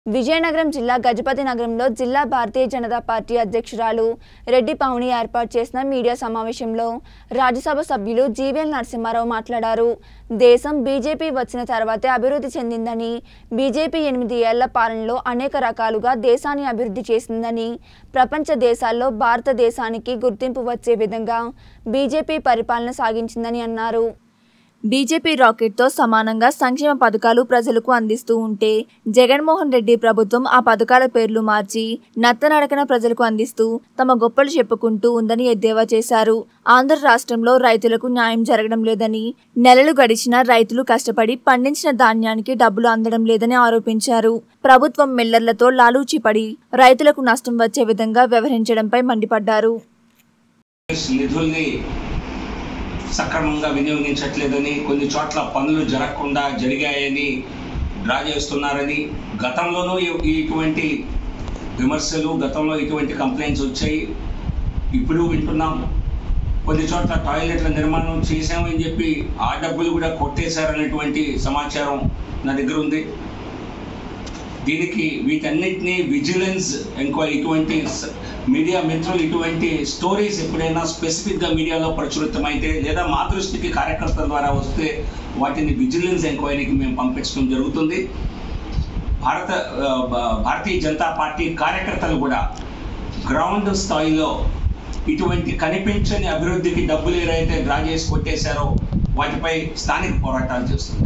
విజయనగరం జిల్లా గజపతి నగరంలో జిల్లా భారతీయ జనతా పార్టీ అధ్యక్షురాలు రెడ్డి పౌని ఏర్పాటు చేసిన మీడియా సమావేశంలో రాజ్యసభ సభ్యులు జీవీఎల్ నరసింహారావు మాట్లాడారు దేశం బీజేపీ వచ్చిన తర్వాతే అభివృద్ధి చెందిందని బీజేపీ ఎనిమిది ఏళ్ల పాలనలో అనేక రకాలుగా దేశాన్ని అభివృద్ధి చేసిందని ప్రపంచ దేశాల్లో భారతదేశానికి గుర్తింపు వచ్చే విధంగా బీజేపీ పరిపాలన సాగించిందని అన్నారు బీజేపీ రాకెట్తో సమానంగా సంక్షేమ పథకాలు ప్రజలకు అందిస్తూ ఉంటే జగన్మోహన్ రెడ్డి ప్రభుత్వం ఆ పథకాల పేర్లు మార్చి నత్తనడకన ప్రజలకు అందిస్తూ తమ గొప్పలు చెప్పుకుంటూ ఉందని ఎద్దేవా చేశారు ఆంధ్ర రాష్ట్రంలో రైతులకు న్యాయం జరగడం లేదని నెలలు గడిచినా రైతులు కష్టపడి పండించిన ధాన్యానికి డబ్బులు అందడం లేదని ఆరోపించారు ప్రభుత్వం మిల్లర్లతో లాలూచి పడి రైతులకు నష్టం వచ్చే విధంగా వ్యవహరించడంపై మండిపడ్డారు నిధుల్ని సక్రమంగా వినియోగించట్లేదని కొన్ని చోట్ల పనులు జరగకుండా జరిగాయని డ్రా చేస్తున్నారని గతంలోనూ ఇ- ఇటువంటి విమర్శలు గతంలో ఇటువంటి కంప్లైంట్స్ వచ్చాయి ఇప్పుడు వింటున్నాం కొన్ని చోట్ల టాయిలెట్ల నిర్మాణం చేశామని చెప్పి ఆ డబ్బులు కూడా కొట్టేశారనేటువంటి సమాచారం నా దగ్గర ఉంది దీనికి వీటన్నిటిని విజిలెన్స్ ఎంక్వైరీ ఇటువంటి స- మీడియా మిత్రులు ఇటువంటి స్టోరీస్ ఎప్పుడైనా స్పెసిఫిక్గా మీడియాలో ప్రచురితమైతే లేదా మా దృష్టికి కార్యకర్తల ద్వారా వస్తే వాటిని విజిలెన్స్ ఎంక్వైరీకి మేము పంపించడం జరుగుతుంది భారత ఆ, భా- భారతీయ జనతా పార్టీ కార్యకర్తలు కూడా గ్రౌండ్ స్థాయిలో ఇటువంటి కనిపించని అభివృద్ధికి డబ్బులు ఏదైతే డ్రా చేసి కొట్టేశారో వాటిపై స్థానిక పోరాటాలు చేస్తుంది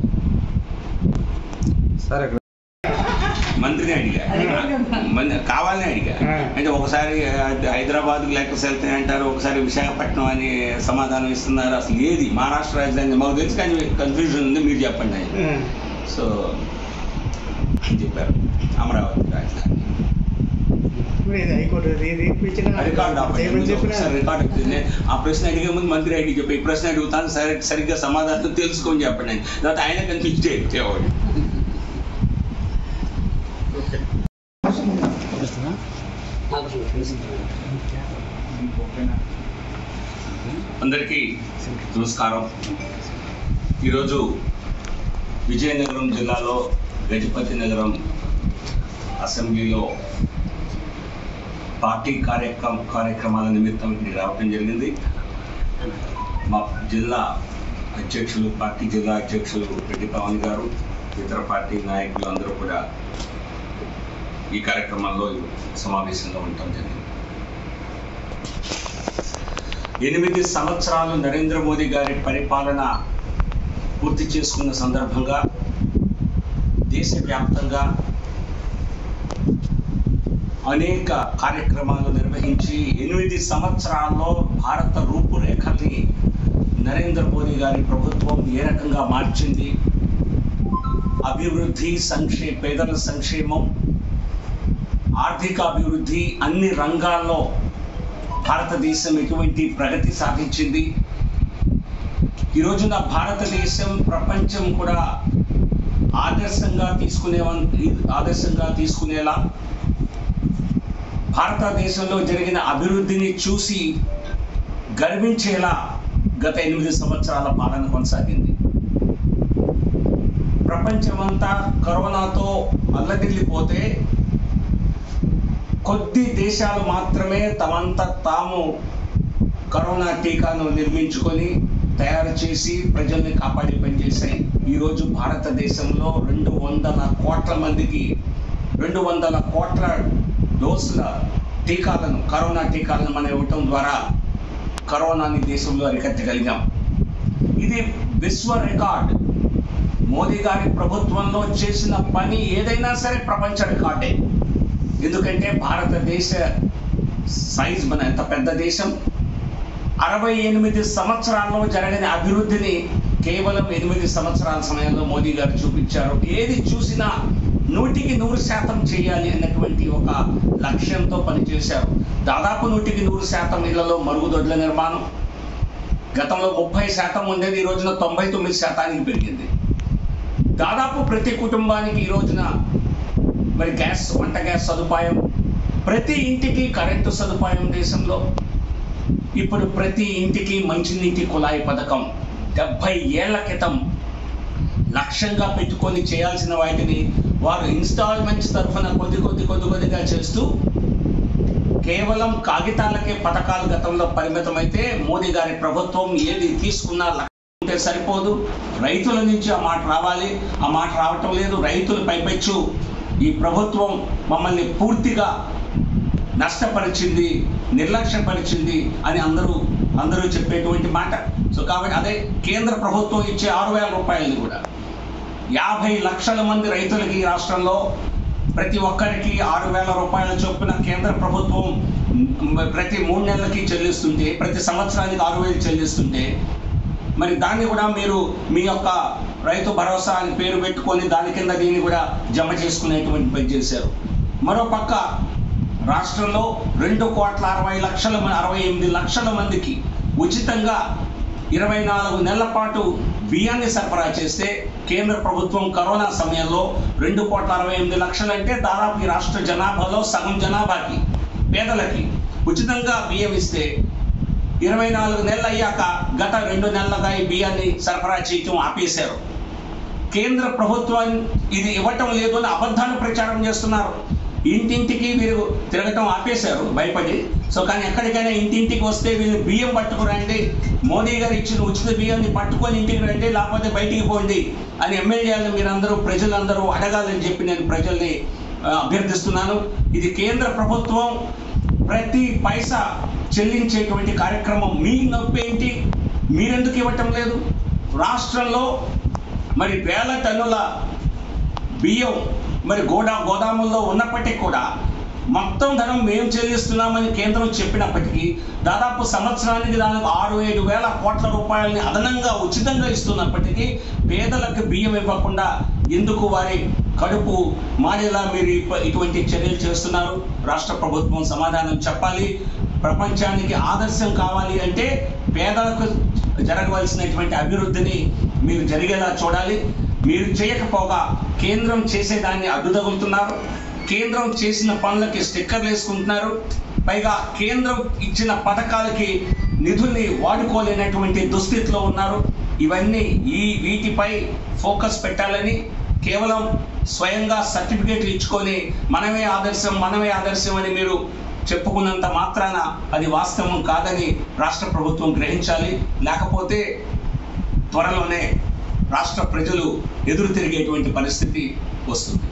సార్ ఇక్కడ మంత్రిని అడిగా మంది కావాలని అడిగా ఆ. అంటే ఒకసారి హైదరాబాద్ లెక్కస్ వెళ్తాయి అంటారు ఒకసారి విశాఖపట్నం అని సమాధానం ఇస్తున్నారు అసలు ఏది మహారాష్ట్ర రాజధాని మాకు తెలుసు కానీ కన్ఫ్యూజన్ ఉంది మీరు చెప్పండి అని సో అని చెప్పారు అమరావతి రాజధాని ఇప్పుడు ఇది హైకోర్టు రీ- రీపించిన రికార్డ్ ఆపండి. ఏమని చెప్పినా ఒకసారి రికార్డ్ అవుతుంది. ఆ ప్రశ్న అడిగే ముందు మంత్రి అడిగి చెప్పి ఈ ప్రశ్న అడుగుతాను సరి సరిగ్గా సమాధానం తెలుసుకొని చెప్పండి అని తర్వాత ఆయన కన్ఫ్యూజ్ చేయవాడు అందరికీ నమస్కారం ఈరోజు విజయనగరం జిల్లాలో గజపతి నగరం అసెంబ్లీలో పార్టీ కార్యక్రమ కార్యక్రమాల నిమిత్తం ఇక్కడికి రావడం జరిగింది మా జిల్లా అధ్యక్షులు పార్టీ జిల్లా అధ్యక్షులు రెడ్డి పవన్ గారు ఇతర పార్టీ నాయకులు అందరూ కూడా ఈ కార్యక్రమంలో సమావేశంగా ఉండటం జరిగింది ఎనిమిది సంవత్సరాలు నరేంద్ర మోదీ గారి పరిపాలన పూర్తి చేసుకున్న సందర్భంగా దేశవ్యాప్తంగా అనేక కార్యక్రమాలు నిర్వహించి ఎనిమిది సంవత్సరాల్లో భారత రూపురేఖల్ని నరేంద్ర మోదీ గారి ప్రభుత్వం ఏ రకంగా మార్చింది అభివృద్ధి సంక్షే పేదల సంక్షేమం ఆర్థిక అభివృద్ధి అన్ని రంగాల్లో భారతదేశం ఎటువంటి ప్రగతి సాధించింది ఈ రోజున భారతదేశం ప్రపంచం కూడా ఆదర్శంగా తీసుకునే ఆదర్శంగా తీసుకునేలా భారతదేశంలో జరిగిన అభివృద్ధిని చూసి గర్వించేలా గత ఎనిమిది సంవత్సరాల పాలన కొనసాగింది ప్రపంచమంతా కరోనాతో అల్లదిల్లిపోతే కొద్ది దేశాలు మాత్రమే తమంత తాము కరోనా టీకాను నిర్మించుకొని తయారు చేసి ప్రజల్ని కాపాడి పనిచేశాయి ఈరోజు భారతదేశంలో రెండు వందల కోట్ల మందికి రెండు వందల కోట్ల డోసుల టీకాలను కరోనా టీకాలను మనం ఇవ్వటం ద్వారా కరోనాని దేశంలో అరికట్టగలిగాం ఇది విశ్వ రికార్డ్ మోదీ గారి ప్రభుత్వంలో చేసిన పని ఏదైనా సరే ప్రపంచ రికార్డే ఎందుకంటే భారతదేశ సైజ్ మన ఎంత పెద్ద దేశం అరవై ఎనిమిది సంవత్సరాల్లో జరగని అభివృద్ధిని కేవలం ఎనిమిది సంవత్సరాల సమయంలో మోదీ గారు చూపించారు ఏది చూసినా నూటికి నూరు శాతం చేయాలి అన్నటువంటి ఒక లక్ష్యంతో పనిచేశారు దాదాపు నూటికి నూరు శాతం ఇళ్లలో మరుగుదొడ్ల నిర్మాణం గతంలో ముప్పై శాతం ఉండేది ఈ రోజున తొంభై తొమ్మిది శాతానికి పెరిగింది దాదాపు ప్రతి కుటుంబానికి ఈ రోజున మరి గ్యాస్ వంట గ్యాస్ సదుపాయం ప్రతి ఇంటికి కరెంటు సదుపాయం దేశంలో ఇప్పుడు ప్రతి ఇంటికి మంచినీటి కుళాయి పథకం డెబ్బై ఏళ్ల క్రితం లక్ష్యంగా పెట్టుకొని చేయాల్సిన వాటిని వారు ఇన్స్టాల్మెంట్స్ తరఫున కొద్ది కొద్ది కొద్ది కొద్దిగా చేస్తూ కేవలం కాగితాలకే పథకాలు గతంలో పరిమితమైతే మోదీ గారి ప్రభుత్వం ఏది తీసుకున్నా లక్ష్యం ఉంటే సరిపోదు రైతుల నుంచి ఆ మాట రావాలి ఆ మాట రావటం లేదు రైతులు పైపెచ్చు ఈ ప్రభుత్వం మమ్మల్ని పూర్తిగా నష్టపరిచింది నిర్లక్ష్యపరిచింది అని అందరూ అందరూ చెప్పేటువంటి మాట సో కాబట్టి అదే కేంద్ర ప్రభుత్వం ఇచ్చే ఆరు వేల రూపాయలని కూడా యాభై లక్షల మంది రైతులకి ఈ రాష్ట్రంలో ప్రతి ఒక్కరికి ఆరు వేల రూపాయల చొప్పున కేంద్ర ప్రభుత్వం మ్, ప్రతి మూడు నెలలకి చెల్లిస్తుంటే ప్రతి సంవత్సరానికి ఆరు వేలు చెల్లిస్తుంటే మరి దాన్ని కూడా మీరు మీ యొక్క రైతు భరోసా అని పేరు పెట్టుకొని దాని కింద దీన్ని కూడా జమ చేసుకునేటువంటి పని చేశారు మరో పక్క రాష్ట్రంలో రెండు కోట్ల అరవై లక్షల మ- అరవై ఎనిమిది లక్షల మందికి ఉచితంగా ఇరవై నాలుగు నెలల పాటు బియ్యాన్ని సరఫరా చేస్తే కేంద్ర ప్రభుత్వం కరోనా సమయంలో రెండు కోట్ల అరవై ఎనిమిది లక్షలు అంటే దాదాపు ఈ రాష్ట్ర జనాభాలో సగం జనాభాకి పేదలకి ఉచితంగా బియ్యం ఇస్తే ఇరవై నాలుగు నెలలు అయ్యాక గత రెండు నెలలుగా ఈ బియ్యాన్ని సరఫరా చేయటం ఆపేశారు కేంద్ర ప్రభుత్వం ఇది ఇవ్వటం లేదు అని అబద్ధాలు ప్రచారం చేస్తున్నారు ఇంటింటికి వీరు తిరగటం ఆపేశారు భయపడి సో కానీ ఎక్కడికైనా ఇంటింటికి వస్తే వీళ్ళు బియ్యం పట్టుకురండి మోదీ గారు ఇచ్చిన ఉచిత బియ్యాన్ని పట్టుకొని ఇంటికి రండి లేకపోతే బయటికి పోండి అని ఎమ్మెల్యేలను మీరందరూ ప్రజలందరూ అడగాలని చెప్పి నేను ప్రజల్ని ఆ, అభ్యర్థిస్తున్నాను ఇది కేంద్ర ప్రభుత్వం ప్రతి పైసా చెల్లించేటువంటి కార్యక్రమం మీ నొప్పి ఏంటి మీరెందుకు ఇవ్వటం లేదు రాష్ట్రంలో మరి వేల టన్నుల బియ్యం మరి గోడా గోదాముల్లో ఉన్నప్పటికీ కూడా మొత్తం ధనం మేము చెల్లిస్తున్నామని కేంద్రం చెప్పినప్పటికీ దాదాపు సంవత్సరానికి దానికి ఆరు ఏడు వేల కోట్ల రూపాయలని అదనంగా ఉచితంగా ఇస్తున్నప్పటికీ పేదలకు బియ్యం ఇవ్వకుండా ఎందుకు వారి కడుపు మారేలా మీరు ఇప్ప- ఇటువంటి చర్యలు చేస్తున్నారు రాష్ట్ర ప్రభుత్వం సమాధానం చెప్పాలి ప్రపంచానికి ఆదర్శం కావాలి అంటే పేదలకు జరగవలసినటువంటి అభివృద్ధిని మీరు జరిగేలా చూడాలి మీరు చేయకపోగా కేంద్రం చేసేదాన్ని అడ్డుతగులుతున్నారు కేంద్రం చేసిన పనులకి స్టిక్కర్లు వేసుకుంటున్నారు పైగా కేంద్రం ఇచ్చిన పథకాలకి నిధుల్ని వాడుకోలేనటువంటి దుస్థితిలో ఉన్నారు ఇవన్నీ ఈ వీటిపై ఫోకస్ పెట్టాలని కేవలం స్వయంగా సర్టిఫికేట్లు ఇచ్చుకొని మనమే ఆదర్శం మనమే ఆదర్శం అని మీరు చెప్పుకున్నంత మాత్రాన అది వాస్తవం కాదని రాష్ట్ర ప్రభుత్వం గ్రహించాలి లేకపోతే త్వరలోనే రాష్ట్ర ప్రజలు ఎదురు తిరిగేటువంటి పరిస్థితి వస్తుంది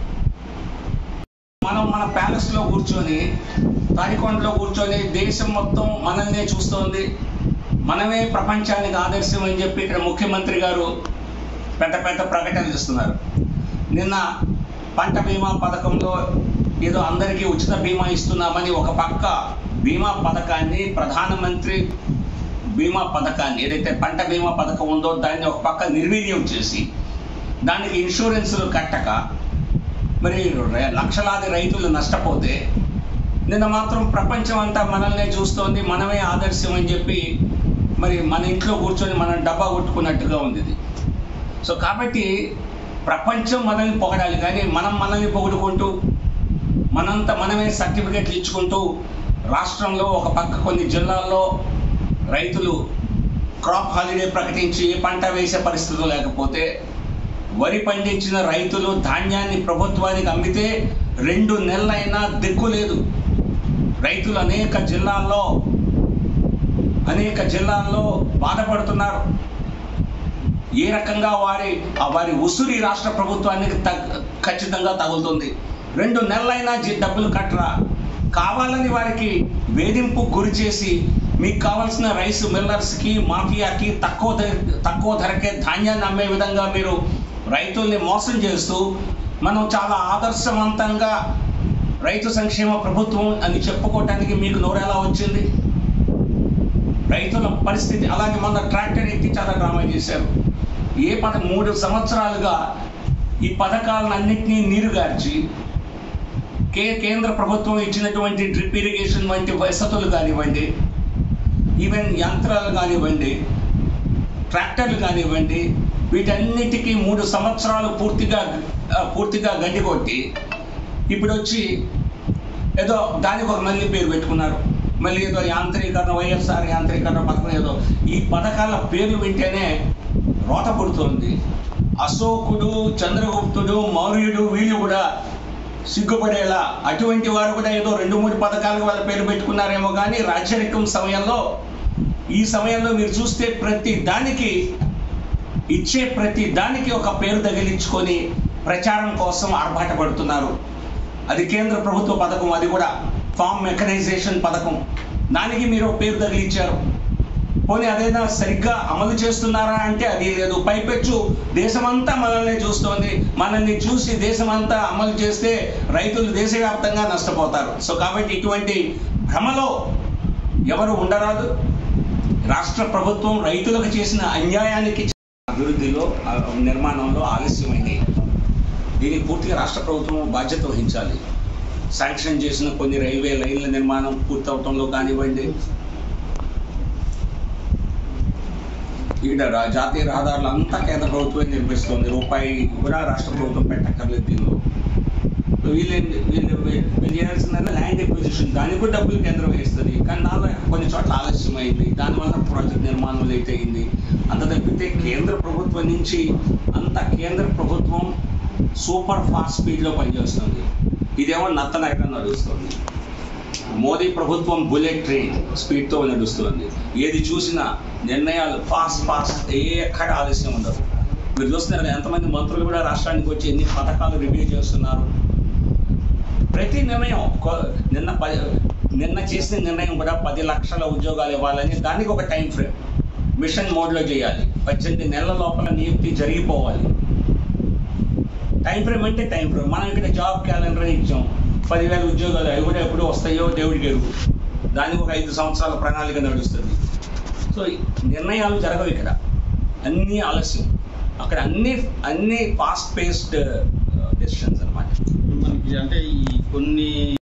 మనం మన ప్యాలెస్ లో కూర్చొని తాడికొండలో కూర్చొని దేశం మొత్తం మనల్నే చూస్తోంది మనమే ప్రపంచానికి ఆదర్శం అని చెప్పి ఇక్కడ ముఖ్యమంత్రి గారు పెద్ద పెద్ద ప్రకటనలు ఇస్తున్నారు నిన్న పంట బీమా పథకంలో ఏదో అందరికీ ఉచిత బీమా ఇస్తున్నామని ఒక పక్క బీమా పథకాన్ని ప్రధానమంత్రి బీమా పథకాన్ని ఏదైతే పంట బీమా పథకం ఉందో దాన్ని ఒక పక్క నిర్వీర్యం చేసి దానికి ఇన్సూరెన్సులు కట్టక మరి ర- లక్షలాది రైతులు నష్టపోతే నిన్న మాత్రం ప్రపంచం అంతా మనల్నే చూస్తోంది మనమే ఆదర్శం అని చెప్పి మరి మన ఇంట్లో కూర్చొని మనం డబ్బా కొట్టుకున్నట్టుగా ఉంది ఇది సో కాబట్టి ప్రపంచం మనల్ని పొగడాలి కానీ మనం మనల్ని పొగుడుకుంటూ మనంత మనమే సర్టిఫికెట్లు ఇచ్చుకుంటూ రాష్ట్రంలో ఒక పక్క కొన్ని జిల్లాల్లో రైతులు క్రాప్ హాలిడే ప్రకటించి ఏ పంట వేసే పరిస్థితులు లేకపోతే వరి పండించిన రైతులు ధాన్యాన్ని ప్రభుత్వానికి అమ్మితే రెండు నెలలైనా దిక్కు లేదు రైతులు అనేక జిల్లాల్లో అనేక జిల్లాల్లో బాధపడుతున్నారు ఏ రకంగా వారి ఆ వారి ఉసురి రాష్ట్ర ప్రభుత్వానికి తగ్ ఖచ్చితంగా తగులుతుంది రెండు నెలలైనా జీ- డబ్బులు కట్టరా కావాలని వారికి వేధింపు గురి చేసి మీకు కావాల్సిన రైస్ మిల్లర్స్కి మాఫియాకి తక్కువ ధర తక్కువ ధరకే ధాన్యాన్ని అమ్మే విధంగా మీరు రైతుల్ని మోసం చేస్తూ మనం చాలా ఆదర్శవంతంగా రైతు సంక్షేమ ప్రభుత్వం అని చెప్పుకోవటానికి మీకు నోరెలా వచ్చింది రైతుల పరిస్థితి అలాగే మొన్న ట్రాక్టర్ ఎత్తి చాలా డ్రామా చేశారు ఏ పద మూడు సంవత్సరాలుగా ఈ పథకాలన్నింటినీ నీరుగార్చి కే కేంద్ర ప్రభుత్వం ఇచ్చినటువంటి డ్రిప్ ఇరిగేషన్ వంటి వసతులు కానివ్వండి ఈవెన్ యంత్రాలు కానివ్వండి ట్రాక్టర్లు కానివ్వండి వీటన్నిటికీ మూడు సంవత్సరాలు పూర్తిగా ఆ, పూర్తిగా గడ్డి కొట్టి ఇప్పుడు వచ్చి ఏదో దానికి ఒక మళ్ళీ పేరు పెట్టుకున్నారు మళ్ళీ ఏదో యాంత్రీకరణ వైఎస్ఆర్ యాంత్రీకరణ పథకం ఏదో ఈ పథకాల పేర్లు వింటేనే రోత పుడుతుంది అశోకుడు చంద్రగుప్తుడు మౌర్యుడు వీళ్ళు కూడా సిగ్గుపడేలా అటువంటి వారు కూడా ఏదో రెండు మూడు పథకాలకు వాళ్ళ పేరు పెట్టుకున్నారేమో కానీ రాజరికం సమయంలో ఈ సమయంలో మీరు చూస్తే ప్రతి దానికి ఇచ్చే ప్రతి దానికి ఒక పేరు తగిలించుకొని ప్రచారం కోసం ఆర్భాటపడుతున్నారు అది కేంద్ర ప్రభుత్వ పథకం అది కూడా ఫామ్ మెకనైజేషన్ పథకం దానికి మీరు ఒక పేరు తగిలించారు పోనీ అదైనా సరిగ్గా అమలు చేస్తున్నారా అంటే అది లేదు పైపెచ్చు దేశమంతా మనల్ని చూస్తోంది మనల్ని చూసి దేశమంతా అమలు చేస్తే రైతులు దేశవ్యాప్తంగా నష్టపోతారు సో కాబట్టి ఇటువంటి భ్రమలో ఎవరు ఉండరాదు రాష్ట్ర ప్రభుత్వం రైతులకు చేసిన అన్యాయానికి అభివృద్ధిలో ఆ, నిర్మాణంలో ఆలస్యమైంది దీనికి పూర్తిగా రాష్ట్ర ప్రభుత్వం బాధ్యత వహించాలి శాంక్షన్ చేసిన కొన్ని రైల్వే లైన్ల నిర్మాణం పూర్తవటంలో కానివ్వండి ఇక్కడ రా- జాతీయ రహదారులు అంతా కేంద్ర ప్రభుత్వమే నిర్మిస్తుంది రూపాయి కూడా రాష్ట్ర ప్రభుత్వం పెట్టక్కర్లేదు దీనిలో వీళ్ళు వీళ్ళు వీళ్ళు చేయాల్సిన ల్యాండ్ ఎక్విజిషన్ దానికి కూడా డబ్బులు కేంద్రం వేస్తుంది కానీ దానిలో కొన్ని చోట్ల ఆలస్యమైంది దానివల్ల ప్రాజెక్ట్ నిర్మాణం లేట్ అయింది అంత తప్పితే కేంద్ర ప్రభుత్వం నుంచి అంత కేంద్ర ప్రభుత్వం సూపర్ ఫాస్ట్ స్పీడ్లో పనిచేస్తుంది ఇదేమో నత్తనగరం నడుస్తుంది మోదీ ప్రభుత్వం బుల్లెట్ ట్రైన్ స్పీడ్తో నడుస్తుంది ఏది చూసినా నిర్ణయాలు ఫాస్ట్ ఫాస్ట్ ఏ ఎక్కడ ఆలస్యం ఉండదు మీరు చూస్తున్నారు కదా, ఎంతమంది మంత్రులు కూడా రాష్ట్రానికి వచ్చి ఎన్ని పథకాలు రివ్యూ చేస్తున్నారు ప్రతి నిర్ణయం కొ- నిన్న పది నిన్న చేసిన నిర్ణయం కూడా పది లక్షల ఉద్యోగాలు ఇవ్వాలని దానికి ఒక టైం ఫ్రేమ్ మిషన్ మోడ్లో చేయాలి పద్దెనిమిది నెలల లోపల నియుక్తి జరిగిపోవాలి టైం ఫ్రేమ్ అంటే టైం ఫ్రేమ్ మనం ఇక్కడ జాబ్ క్యాలెండర్ ఇచ్చాం పదివేల ఉద్యోగాలు అవి కూడా ఎప్పుడు వస్తాయో దేవుడికి ఎరుగు దానికి ఒక ఐదు సంవత్సరాల ప్రణాళిక నడుస్తుంది సో ఈ నిర్ణయాలు జరగవు ఇక్కడ అన్నీ ఆలస్యం అక్కడ అన్ని అన్ని ఫాస్ట్ పేస్డ్ డెసిషన్స్ అన్నమాట మనకి అంటే ఈ కొన్ని